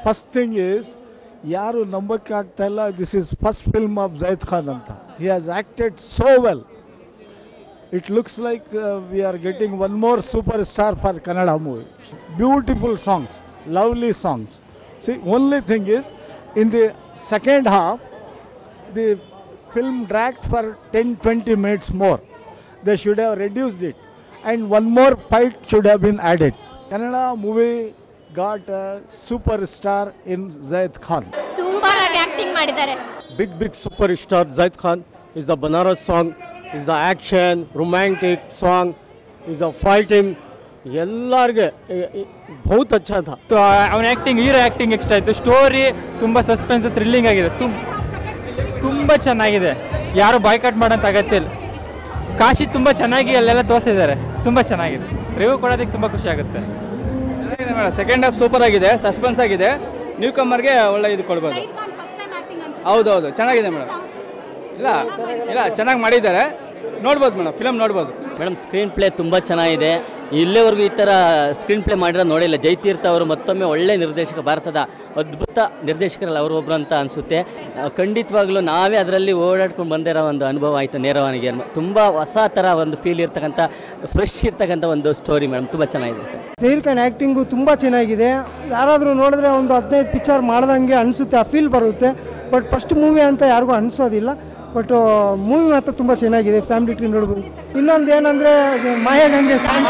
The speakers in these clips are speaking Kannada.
ಫಸ್ಟ್ ಥಿಂಗ್ ಈಸ್ ಯಾರು ನಂಬಕ್ಕೆ ಆಗ್ತಾ ಇಲ್ಲ this is first film of Zaid Khan ಅಂತ he has acted so well it looks like we are getting one more superstar for Kannada movie beautiful songs lovely songs see only thing is in the second half the film dragged for 10-20 minutes more. They should have reduced it. And one more fight should have been added. Kannada movie got a superstar in Zaid Khan. Super ಆಗಿ ಆಕ್ಟಿಂಗ್ ಮಾಡಿದ್ದಾರೆ big big superstar Zaid Khan is the Banaras song, is the action, romantic song, is the fighting. ಎಲ್ಲರಿಗೆ ಬಹುತ್ ಅಚ್ಚಾ ಥಾ ಅವನ ಆ್ಯಕ್ಟಿಂಗ್ ಹೀರೋ ಆ್ಯಕ್ಟಿಂಗ್ ಇಷ್ಟ ಆಯಿತು ಸ್ಟೋರಿ ತುಂಬ ಸಸ್ಪೆನ್ಸ್ ಥ್ರಿಲ್ಲಿಂಗ್ ಆಗಿದೆ ತುಂ- ತುಂಬ ಚೆನ್ನಾಗಿದೆ ಯಾರು ಬಾಯ್ಕಾಟ್ ಮಾಡೋಂಥ ಅಗತ್ಯ ಇಲ್ಲ ಕಾಶಿ ತುಂಬ ಚೆನ್ನಾಗಿ ಅಲ್ಲೆಲ್ಲ ತೋರಿಸಿದ್ದಾರೆ ತುಂಬ ಚೆನ್ನಾಗಿದೆ ರಿವ್ಯೂ ಕೊಡೋದಕ್ಕೆ ತುಂಬ ಖುಷಿ ಆಗುತ್ತೆ ಚೆನ್ನಾಗಿದೆ ಮೇಡಮ್ ಸೆಕೆಂಡ್ ಹಾಫ್ ಸೂಪರ್ ಆಗಿದೆ ಸಸ್ಪೆನ್ಸ್ ಆಗಿದೆ ನ್ಯೂ ಕಮ್ಮರ್ಗೆ ಒಳ್ಳೆ ಇದು ಕೊಡ್ಬೋದು ಹೌದೌದು ಚೆನ್ನಾಗಿದೆ ಮೇಡಮ್ ಇಲ್ಲ ಇಲ್ಲ ಚೆನ್ನಾಗಿ ಮಾಡಿದ್ದಾರೆ ನೋಡ್ಬೋದು ಮೇಡಮ್ ಫಿಲಮ್ ನೋಡ್ಬೋದು ಮೇಡಮ್ ಸ್ಕ್ರೀನ್ ಪ್ಲೇ ತುಂಬ ಚೆನ್ನಾಗಿದೆ ಇಲ್ಲಿವರೆಗೂ ಈ ಥರ ಸ್ಕ್ರೀನ್ ಪ್ಲೇ ಮಾಡಿರೋ ನೋಡಿಲ್ಲ ಜೈತೀರ್ಥ ಅವರು ಮತ್ತೊಮ್ಮೆ ಒಳ್ಳೆ ನಿರ್ದೇಶಕ ಭಾರತದ ಅದ್ಭುತ ನಿರ್ದೇಶಕರಲ್ಲಿ ಅವರೊಬ್ಬರು ಅಂತ ಅನಿಸುತ್ತೆ ಖಂಡಿತವಾಗ್ಲೂ ನಾವೇ ಅದರಲ್ಲಿ ಓಡಾಡ್ಕೊಂಡು ಬಂದಿರೋ ಒಂದು ಅನುಭವ ಆಯಿತು ನೇರವಾನಿಗೆ ತುಂಬ ಹೊಸ ಥರ ಒಂದು ಫೀಲ್ ಇರ್ತಕ್ಕಂಥ ಫ್ರೆಶ್ ಇರ್ತಕ್ಕಂಥ ಒಂದು ಸ್ಟೋರಿ ಮೇಡಮ್ ತುಂಬ ಚೆನ್ನಾಗಿದೆ ಜಹೀರ್ ಖಾನ್ ಆ್ಯಕ್ಟಿಂಗು ತುಂಬ ಚೆನ್ನಾಗಿದೆ ಯಾರಾದರೂ ನೋಡಿದ್ರೆ ಒಂದು ಹದಿನೈದು ಪಿಕ್ಚರ್ ಮಾಡ್ದಂಗೆ ಅನಿಸುತ್ತೆ ಆ ಫೀಲ್ ಬರುತ್ತೆ ಬಟ್ ಫಸ್ಟ್ ಮೂವಿ ಅಂತ ಯಾರಿಗೂ ಅನಿಸೋದಿಲ್ಲ ಬಟ್ ಮೂವಿ ಮಾತ್ರ ತುಂಬ ಚೆನ್ನಾಗಿದೆ ಫ್ಯಾಮಿಲಿ ಟ್ರೀ ನೋಡ್ಬೋದು ಇನ್ನೊಂದು ಏನಂದರೆ ಮಾಯಾಗಂಗೆ ಸಾಂಗ್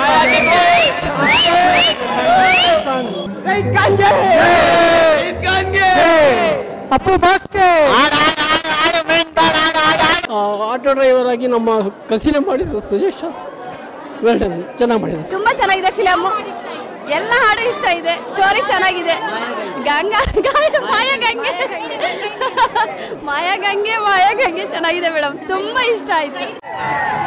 ಅಪ್ಪು ಬಾಸ್ಕೆ ಆಟೋ ಡ್ರೈವರ್ ಆಗಿ ನಮ್ಮ ಕಸಿನೆ ಮಾಡಿದ್ರು ಸುಜೇಶ್ ವೆಲ್ ಡನ್ ಚೆನ್ನಾಗಿ ಮಾಡಿದ್ರು ತುಂಬಾ ಚೆನ್ನಾಗಿದೆ ಫಿಲಮ್ ಎಲ್ಲ ಹಾಡು ಇಷ್ಟ ಇದೆ ಸ್ಟೋರಿ ಚೆನ್ನಾಗಿದೆ ಗಂಗಾ ಗಾಯ ಮಾಯಾ ಗಂಗೆ ಮಾಯಾ ಗಂಗೆ ಮಾಯಾ ಗಂಗೆ ಚೆನ್ನಾಗಿದೆ ಮೇಡಮ್ ತುಂಬಾ ಇಷ್ಟ ಆಯ್ತು